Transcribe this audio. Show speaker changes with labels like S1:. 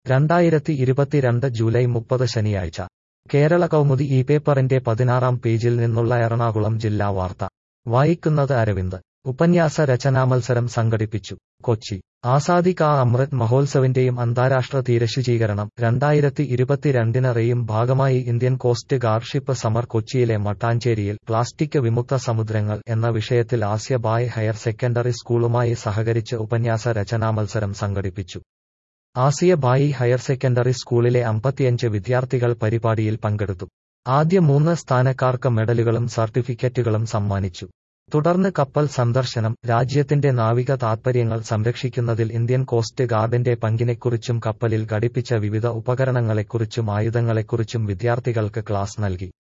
S1: രണ്ടായിരത്തി ഇരുപത്തിരണ്ട് ജൂലൈ മുപ്പത് ശനിയാഴ്ച കേരള കൗമുദി ഈ പേപ്പറിന്റെ പതിനാറാം പേജിൽ നിന്നുള്ള എറണാകുളം ജില്ലാ വാർത്ത വായിക്കുന്നത് അരവിന്ദ് ഉപന്യാസ രചനാമത്സരം സംഘടിപ്പിച്ചു കൊച്ചി ആസാദി കാ അമൃത് മഹോത്സവിന്റെയും അന്താരാഷ്ട്ര തീരശുചീകരണം രണ്ടായിരത്തി ഇരുപത്തിരണ്ടിന് റെയും ഭാഗമായി Indian Coast Guard ship Samar കൊച്ചിയിലെ മട്ടാഞ്ചേരിയിൽ പ്ലാസ്റ്റിക് വിമുക്ത സമുദ്രങ്ങൾ എന്ന വിഷയത്തിൽ ആസ്യ ബായ് ഹയർ സെക്കൻഡറി സ്കൂളുമായി സഹകരിച്ച് ഉപന്യാസ രചനാമത്സരം സംഘടിപ്പിച്ചു ആസിയ ബായി ഹയർ സെക്കൻഡറി സ്കൂളിലെ അമ്പത്തിയഞ്ച് വിദ്യാർത്ഥികൾ പരിപാടിയിൽ പങ്കെടുത്തു ആദ്യ മൂന്ന് സ്ഥാനക്കാർക്ക് മെഡലുകളും സർട്ടിഫിക്കറ്റുകളും സമ്മാനിച്ചു തുടർന്ന് കപ്പൽ സന്ദർശനം രാജ്യത്തിന്റെ നാവിക താത്പര്യങ്ങൾ സംരക്ഷിക്കുന്നതിൽ ഇന്ത്യൻ കോസ്റ്റ് ഗാർഡിന്റെ പങ്കിനെക്കുറിച്ചും കപ്പലിൽ ഘടിപ്പിച്ച വിവിധ ഉപകരണങ്ങളെക്കുറിച്ചും ആയുധങ്ങളെക്കുറിച്ചും വിദ്യാർത്ഥികൾക്ക് ക്ലാസ് നൽകി